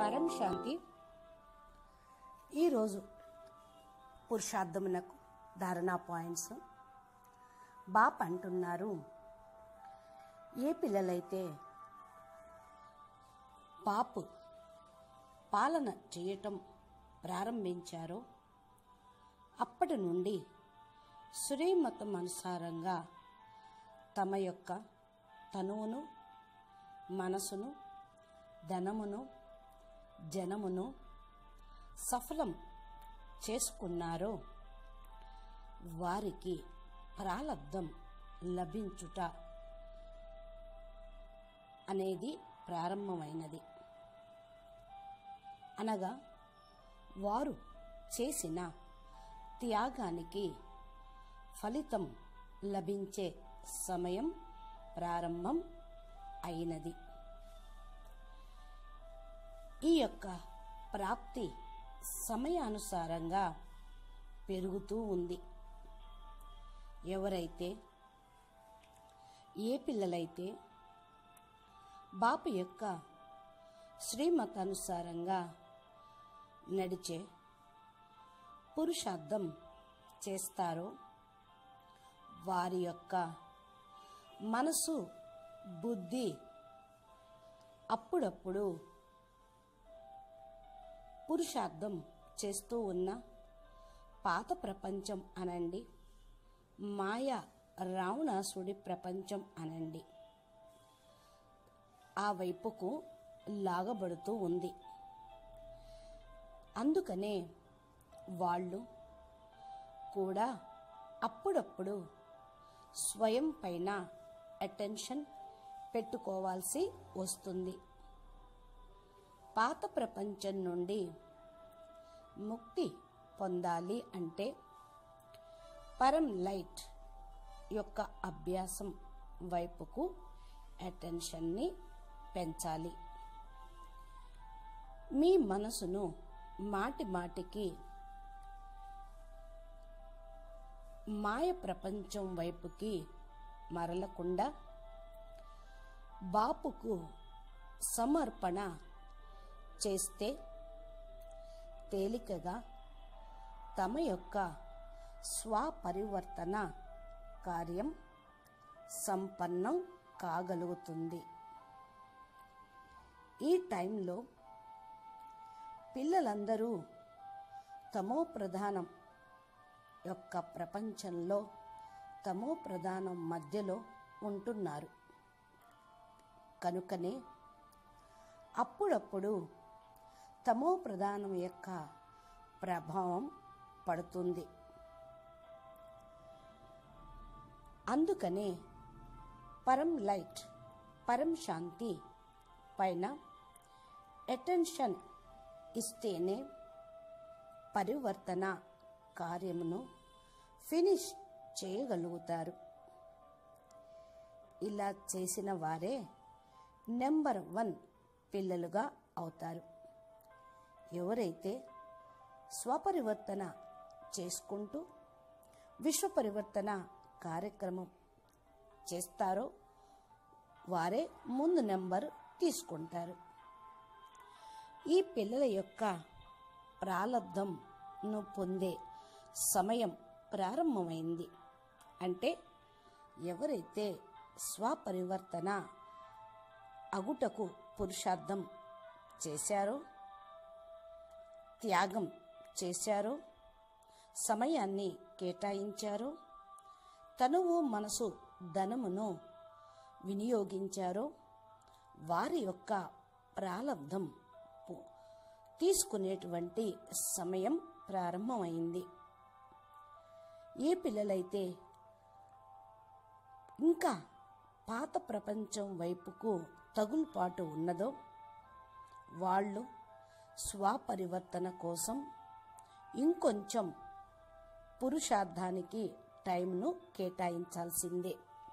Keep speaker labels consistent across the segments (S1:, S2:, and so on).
S1: పరం శాంతి ఈరోజు పురుషార్థమునకు ధారణా పాయింట్స్ బాప్ అంటున్నారు ఏ పిల్లలైతే పాపు పాలన చేయటం ప్రారంభించారో అప్పటి నుండి శ్రీమతం అనుసారంగా తమ యొక్క తనువును మనసును ధనమును జనమును సఫలం చేసుకున్నారో వారికి ప్రాలబ్ధం లభించుట అనేది ప్రారంభమైనది అనగా వారు చేసిన త్యాగానికి ఫలితం లభించే సమయం ప్రారంభం అయినది ఈ యొక్క ప్రాప్తి సమయానుసారంగా పెరుగుతూ ఉంది ఎవరైతే ఏ పిల్లలైతే బాపు యొక్క శ్రీమతానుసారంగా నడిచే పురుషార్థం చేస్తారో వారి యొక్క మనసు బుద్ధి అప్పుడప్పుడు పురుషార్థం చేస్తూ ఉన్న పాత ప్రపంచం అనండి మాయ రావణాసుడి ప్రపంచం అనండి ఆ వైపుకు లాగబడుతూ ఉంది అందుకనే వాళ్ళు కూడా అప్పుడప్పుడు స్వయం పైన అటెన్షన్ పెట్టుకోవాల్సి వస్తుంది పాత ప్రపంచం నుండి ముక్తి పొందాలి అంటే పరం లైట్ యొక్క అభ్యాసం వైపుకు అటెన్షన్ని పెంచాలి మీ మనసును మాటి మాటికి మాయ ప్రపంచం వైపుకి మరలకుండా బాపుకు సమర్పణ చేస్తే తేలికగా తమ యొక్క స్వపరివర్తన కార్యం సంపన్నం కాగలుగుతుంది ఈ టైంలో పిల్లలందరూ తమో ప్రధానం యొక్క ప్రపంచంలో తమో ప్రధానం మధ్యలో ఉంటున్నారు కనుకనే అప్పుడప్పుడు తమో ప్రధానం యొక్క ప్రభావం పడుతుంది అందుకనే పరం లైట్ పరం శాంతి పైన అటెన్షన్ ఇస్తేనే పరివర్తన కార్యమును ఫినిష్ చేయగలుగుతారు ఇలా చేసిన వారే నెంబర్ వన్ పిల్లలుగా అవుతారు ఎవరైతే స్వపరివర్తన చేసుకుంటూ విశ్వ పరివర్తన కార్యక్రమం చేస్తారో వారే ముందు నెంబర్ తీసుకుంటారు ఈ పిల్లల యొక్క ప్రాలబ్ధంను పొందే సమయం ప్రారంభమైంది అంటే ఎవరైతే స్వపరివర్తన అగుటకు పురుషార్థం చేశారో త్యాగం చేశారో సమయాన్ని కేటాయించారో తనువు మనసు ధనమును వినియోగించారో వారి యొక్క ప్రాలబ్ధం తీసుకునేటువంటి సమయం ప్రారంభమైంది ఏ పిల్లలైతే ఇంకా పాత ప్రపంచం వైపుకు తగులుపాటు ఉన్నదో వాళ్ళు స్వపరివర్తన కోసం ఇంకొంచెం పురుషార్థానికి టైంను కేటాయించాల్సిందే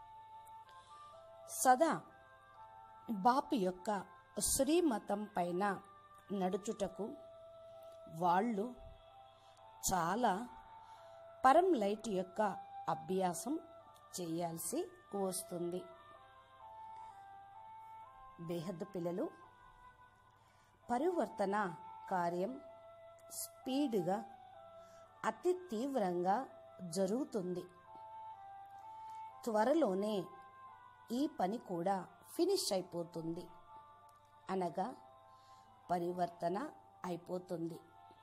S1: సదా బాపు యొక్క శ్రీమతం పైన నడుచుటకు వాళ్ళు చాలా పరం లైట్ యొక్క అభ్యాసం చేయాల్సి వస్తుంది బేహద్దు పిల్లలు పరివర్తన కార్యం స్పీడ్గా అతి తీవ్రంగా జరుగుతుంది త్వరలోనే ఈ పని కూడా ఫినిష్ అయిపోతుంది అనగా పరివర్తన అయిపోతుంది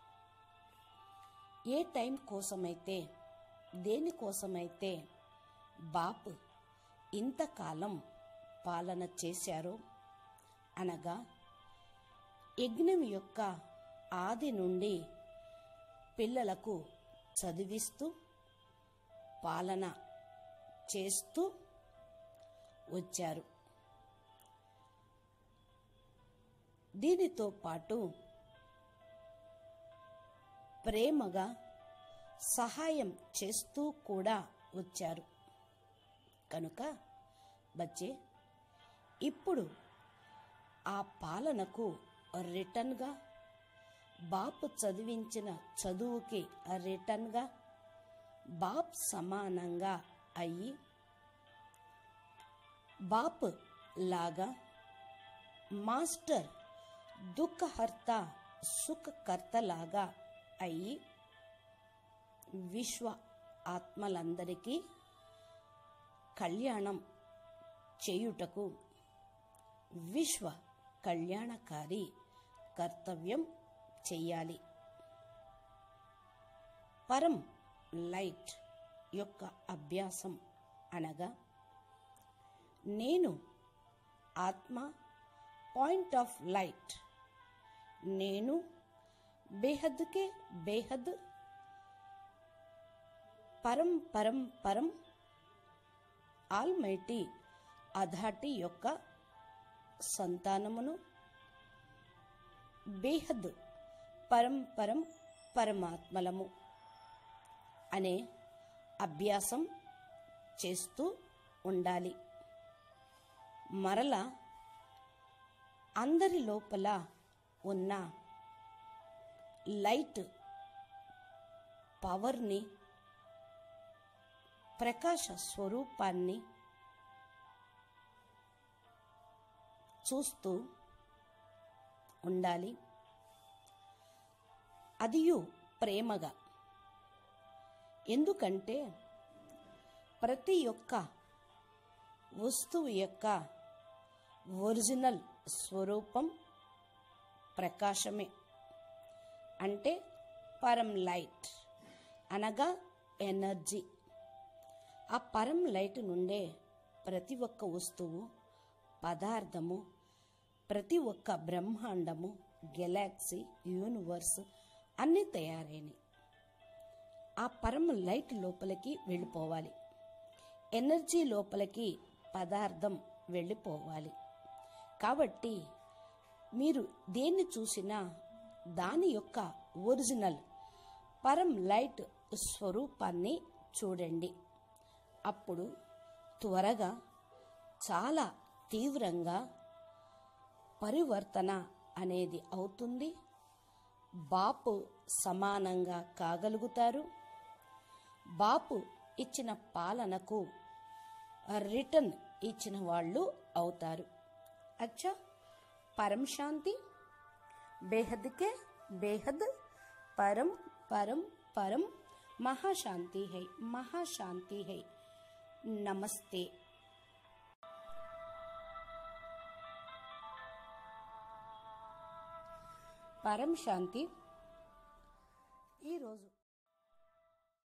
S1: ఏ టైం కోసమైతే దేనికోసమైతే బాపు ఇంతకాలం పాలన చేశారో అనగా యజ్ఞం యొక్క ఆది నుండి పిల్లలకు చదివిస్తూ పాలన చేస్తూ వచ్చారు దీనితో పాటు ప్రేమగా సహాయం చేస్తూ కూడా వచ్చారు కనుక బచ్చే ఇప్పుడు ఆ పాలనకు రిటర్న్గా బాపు చదివించిన చదువుకి రిటర్న్గా బాప్ సమానంగా అయ్యి బాప్ లాగా మాస్టర్ దుఃఖహర్త సుఖకర్తలాగా అయ్యి విశ్వ ఆత్మలందరికీ కళ్యాణం చేయుటకు విశ్వ కళ్యాణకారి కర్తవ్యం చెయ్యాలి పరం లైట్ యొక్క అభ్యాసం అనగా నేను ఆత్మ పాయింట్ ఆఫ్ లైట్ నేను బేహద్కే బేహద్ పరం పరం పరం ఆల్మైటీ అధాటి యొక్క సంతానమును బేహద్ పరం పరం పరమాత్మలము అనే అభ్యాసం చేస్తూ ఉండాలి మరలా అందరి లోపల ఉన్న లైట్ పవర్ని ప్రకాశ స్వరూపాన్ని చూస్తూ ఉండాలి అదియు ప్రేమగా ఎందుకంటే ప్రతి ఒక్క వస్తువు యొక్క ఒరిజినల్ స్వరూపం ప్రకాశమే అంటే పరం లైట్ అనగా ఎనర్జీ ఆ పరం లైట్ నుండే ప్రతి ఒక్క వస్తువు పదార్థము ప్రతి ఒక్క బ్రహ్మాండము గెలాక్సీ యూనివర్స్ అన్నీ తయారైనవి ఆ పరమ లైట్ లోపలికి వెళ్ళిపోవాలి ఎనర్జీ లోపలికి పదార్థం వెళ్ళిపోవాలి కాబట్టి మీరు దేన్ని చూసినా దాని యొక్క ఒరిజినల్ పరం లైట్ స్వరూపాన్ని చూడండి అప్పుడు త్వరగా చాలా తీవ్రంగా పరివర్తన అనేది అవుతుంది బాపు సమానంగా కాగలుగుతారు బాపు ఇచ్చిన పాలనకు రిటర్న్ ఇచ్చిన వాళ్ళు అవుతారు అచ్చా పరం శాంతి బేహద్కే బేహద్ పరం పరం పరం మహాశాంతి హై మహాశాంతి హై నమస్తే పరం శాంతి ఈరోజు